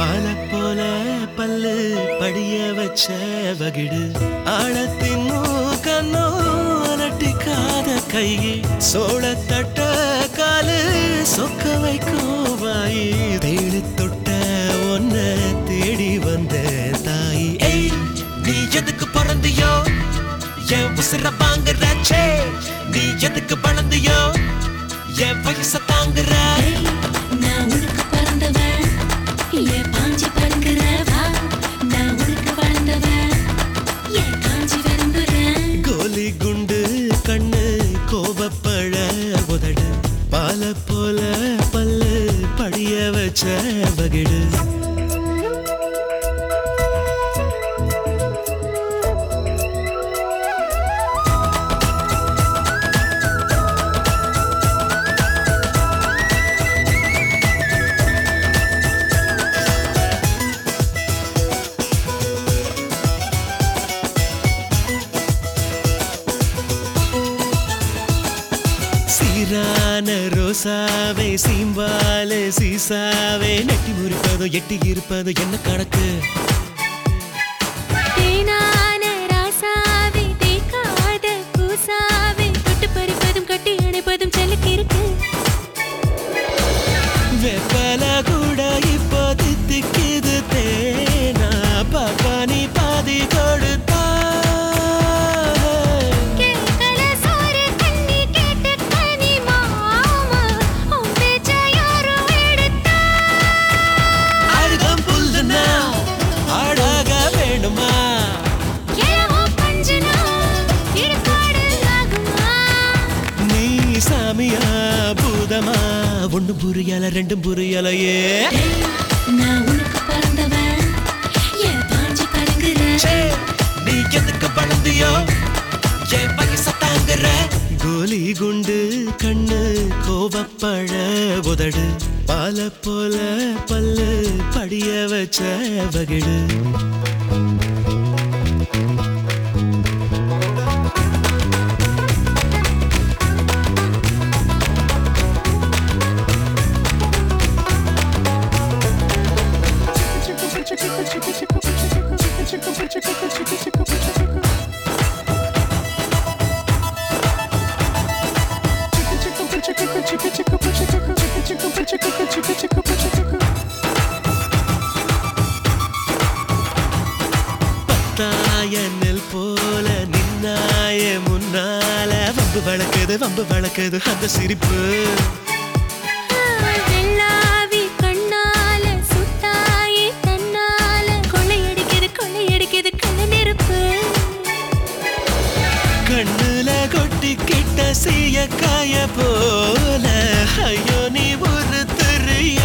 பால போல பல்லு படிய வச்ச வகிடு ஆழத்தின் கண்ணோ அலட்டிக்காத கையே சோழ தட்ட காலு சொக்க வைக்கும் வாயி தேடி தொட்ட ஒன்ன தேடி வந்த தாய் ஏய் நீ எதுக்கு பிறந்தியோ என் உசுர வாங்குறாச்சே நீ எதுக்கு வளர்ந்தியோ என் வயச தாங்குற ஏய், நான் உனக்கு பிறந்தவன் ஏன் பாஞ்சி பறங்குறவா நான் உனக்கு வளர்ந்தவன் ஏன் காஞ்சி விரும்புறேன் கோலி குண்டு கண்ணு கோபப்பழ உதடு பால போல பல்லு படிய வச்ச வகிடு சீரான ரோசாவே சீம்பாலே சீசாவே நெட்டி முறிப்பதோ எட்டி இருப்பதோ என்ன கணக்கு தேனான ராசாவே தேக்காத பூசாவே தொட்டு பறிப்பதும் கட்டி அணைப்பதும் செல்லுக்கு இருக்கு வெப்பல கூட இப்போ தித்திக்குது தேனா பப்பானி பாதி கொடுத்தா கேட்கல சோறு தண்ணி கேட்டு கனி மாமா உன் பேச்ச யாரும் எடுத்தா அழுதம் புல்லுனா அழக வேணுமா எழவோ பஞ்சனா இடுகாடு ஆகுமா நீ சாமியா பூதமா ஒண்ணும் புரியல ரெண்டும் புரியலையே டேய், நான் உனக்கு பிறந்தவன் ஏன் பாஞ்சி பறங்குற ச்சே, நீ எதுக்கு வளர்ந்தியோ என் வயச தாங்குற கோலி குண்டு கண்ணு கோபப்பழ உதடு பால போல பல்லு படிய வச்ச வகிடு தாய நெல் போல நின்னாய முன்னால வம்பு வளக்குது வம்பு வளக்குது அந்த சிரிப்பு வெள்ளாவி கண்ணால சுட்டாயே தன்னால கொள்ளையடிக்குது கொள்ளையடிக்குது கள்ள நெருப்பு கண்ணுல கொட்டிக்கிட்ட சீய காய போல ஐயோ நீ ஒரு தெரிய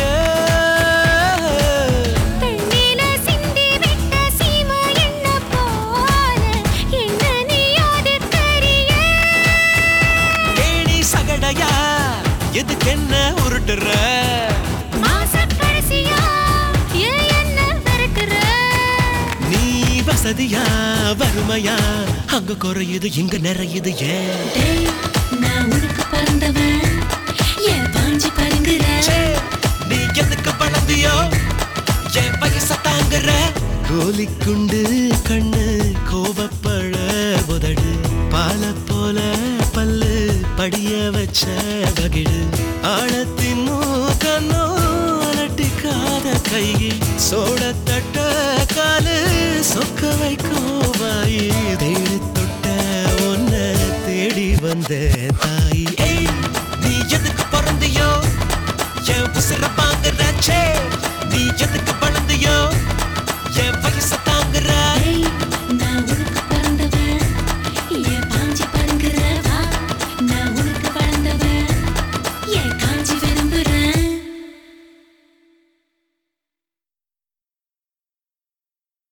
தண்ணீல சிந்தி விட்ட சீமை எண்ண போல என்ன நீ ஒதுக்கறிய ஏணி சகடையா எதுக்கு என்ன உருட்டுற மாசக் கடைசியா ஏன் என்ன வெறுக்கிற நீ வசதியா வறுமையா அங்க குறையுது இங்க நிறையுது ஏன் டேய், நான் உனக்கு பிறந்தவன் ஏன் பாஞ்சி பறங்குற ச்சே, நீ எதுக்கு வளர்ந்தியோ என் வயச தாங்குற கோலி குண்டு கண்ணு கோபப்பழ உதடு பால போல பல்லு படிய வச்ச வகிடு ஆழத்தின் கண்ணோ அலட்டிக்காத கையை சோழ தட்ட காலு சொக்க வைக்கும் வாயி தேடி தொட்ட ஒன்ன தேடி வந்த தாய் ஏய் நீ எதுக்கு பிறந்தியோ என் உசுர வாங்குறாச்சே நீ எதுக்கு வளர்ந்தியோ என் வயச தாங்குற